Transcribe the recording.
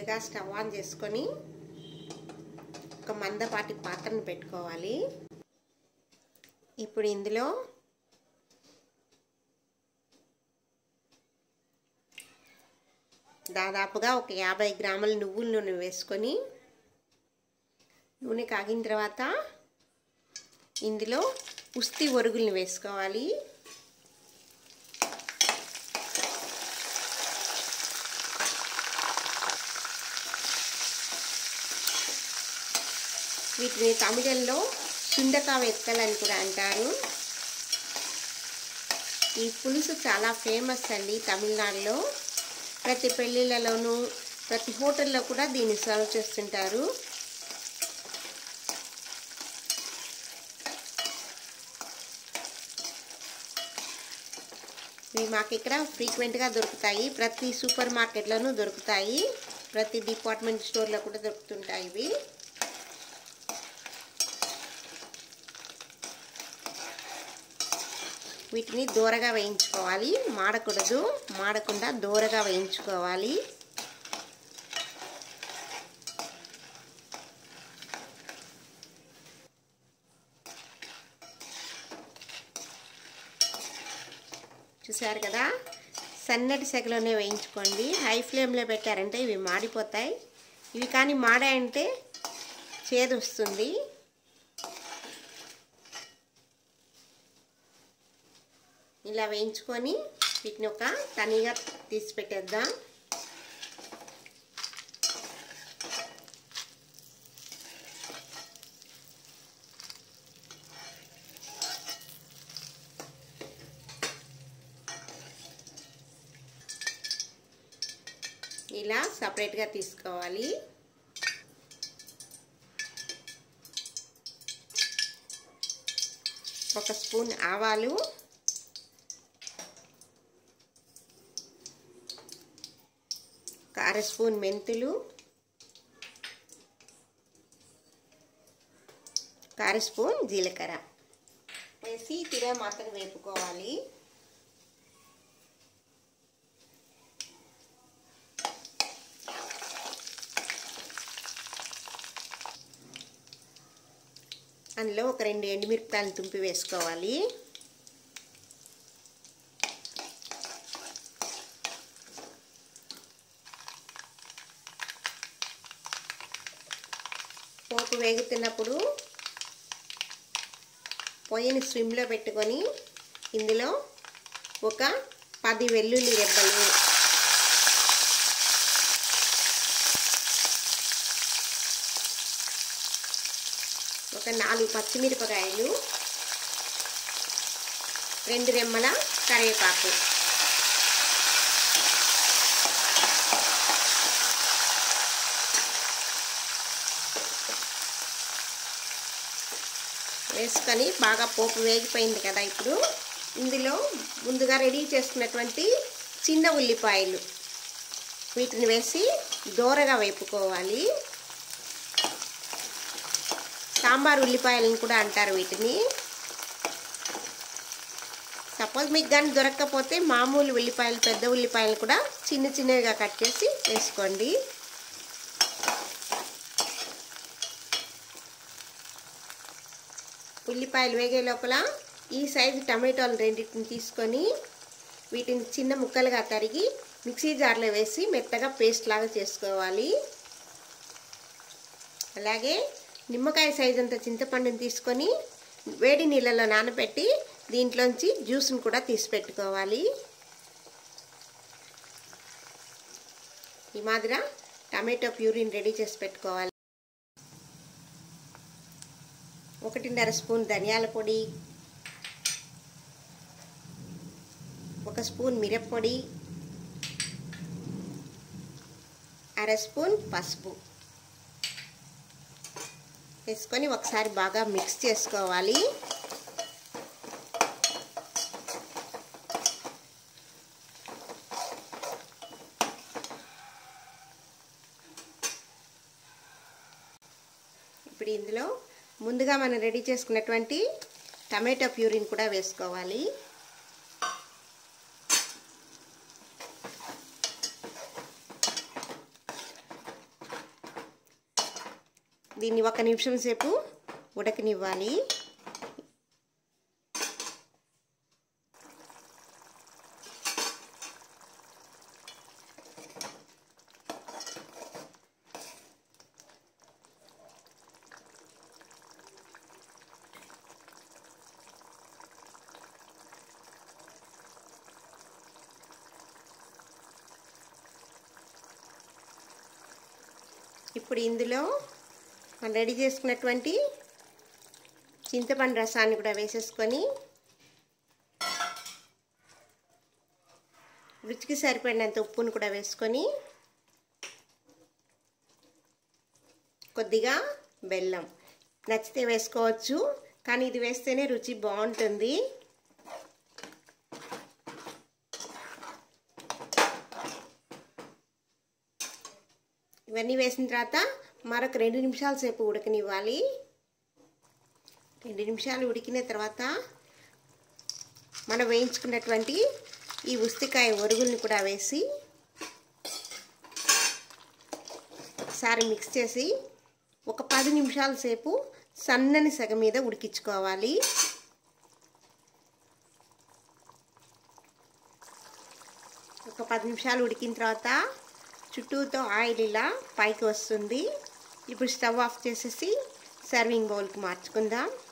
ముందుగా stove on చేసుకొని ఒక మందపాటి పాత్రను పెట్టుకోవాలి ఇప్పుడు ఇందులో దాదాపుగా ఒక యాభై గ్రాముల నువ్వుల నూనె వేసుకొని నూనె కాగిన తర్వాత ఇందులో ఉస్తి ఒరుగుల్ని వేసుకోవాలి వీటిని తమిళంలో సుండకా వెక్కలని కూడా అంటారు ఈ పులుసు చాలా ఫేమస్ అండి తమిళనాడులో ప్రతి పెళ్ళిళ్ళలోనూ ప్రతి హోటల్లో కూడా దీన్ని సర్వ్ చేస్తుంటారు ఇవి మాకు ఇక్కడ ఫ్రీక్వెంట్గా దొరుకుతాయి ప్రతి సూపర్ మార్కెట్లోనూ దొరుకుతాయి ప్రతి డిపార్ట్మెంట్ స్టోర్లో కూడా దొరుకుతుంటాయి ఇవి వీటిని దూరగా వేయించుకోవాలి మాడకూడదు మాడకుండా దూరగా వేయించుకోవాలి చూసారు కదా సన్నటి సెగలోనే వేయించుకోండి హై ఫ్లేమ్లో పెట్టారంటే ఇవి మాడిపోతాయి ఇవి కానీ మాడాయంటే చేదు వస్తుంది ఇలా వేయించుకొని వీటిని ఒక తనిగా తీసి పెట్టేద్దాం ఇలా సపరేట్గా తీసుకోవాలి ఒక స్పూన్ ఆవాలు ఒక అర స్పూన్ మెంతులు ఒక అర స్పూన్ జీలకర్ర వేసి తిరే మాత్రం వేపుకోవాలి అందులో ఒక రెండు ఎండుమిరపకాయలు తుంపి వేసుకోవాలి పోపు వేగుతున్నప్పుడు పొయ్యిని స్విమ్లో పెట్టుకొని ఇందులో ఒక పది వెల్లుల్లి రెబ్బలు ఒక నాలుగు పచ్చిమిరపకాయలు రెండు రెమ్మల కరివేపాకు వేసుకొని బాగా పోపు వేగిపోయింది కదా ఇప్పుడు ఇందులో ముందుగా రెడీ చేసుకున్నటువంటి చిన్న ఉల్లిపాయలు వీటిని వేసి దోరగా వేపుకోవాలి సాంబార్ ఉల్లిపాయలను కూడా అంటారు వీటిని సపోజ్ మీకు కానీ దొరకకపోతే మామూలు ఉల్లిపాయలు పెద్ద ఉల్లిపాయలు కూడా చిన్న చిన్నగా కట్ చేసి వేసుకోండి ఉల్లిపాయలు వేగే లోపల ఈ సైజు టమాటోలు రెండింటిని తీసుకొని వీటిని చిన్న ముక్కలుగా తరిగి మిక్సీ జార్లో వేసి మెత్తగా పేస్ట్ లాగా చేసుకోవాలి అలాగే నిమ్మకాయ సైజు అంత చింతపండుని తీసుకొని వేడి నీళ్ళలో నానబెట్టి దీంట్లోంచి జ్యూస్ని కూడా తీసి పెట్టుకోవాలి ఈ మాదిర టమాటో ప్యూరిని రెడీ చేసి పెట్టుకోవాలి ఒకటిన్నర స్పూన్ ధనియాల పొడి ఒక స్పూన్ మిరప్పొడి అర స్పూన్ పసుపు వేసుకొని ఒకసారి బాగా మిక్స్ చేసుకోవాలి ఇప్పుడు ఇందులో ముందుగా మనం రెడీ చేసుకున్నటువంటి టమాటో ప్యూరిన్ కూడా వేసుకోవాలి దీన్ని ఒక నిమిషం సేపు ఉడకనివ్వాలి ఇప్పుడు ఇందులో మనం రెడీ చేసుకున్నటువంటి చింతపండు రసాన్ని కూడా వేసేసుకొని రుచికి సరిపడినంత ఉప్పును కూడా వేసుకొని కొద్దిగా బెల్లం నచ్చితే వేసుకోవచ్చు కానీ ఇది వేస్తేనే రుచి బాగుంటుంది ఇవన్నీ వేసిన తర్వాత మరొక రెండు నిమిషాల సేపు ఉడకనివ్వాలి రెండు నిమిషాలు ఉడికిన తర్వాత మనం వేయించుకున్నటువంటి ఈ ఉస్తికాయ ఒరుగుల్ని కూడా వేసి ఒకసారి మిక్స్ చేసి ఒక పది నిమిషాల సేపు సన్నని సగ మీద ఉడికించుకోవాలి ఒక పది నిమిషాలు ఉడికిన తర్వాత చుట్టూతో ఆయిల్ ఇలా పైకి వస్తుంది ఇప్పుడు స్టవ్ ఆఫ్ చేసేసి సర్వింగ్ బౌల్కి మార్చుకుందాం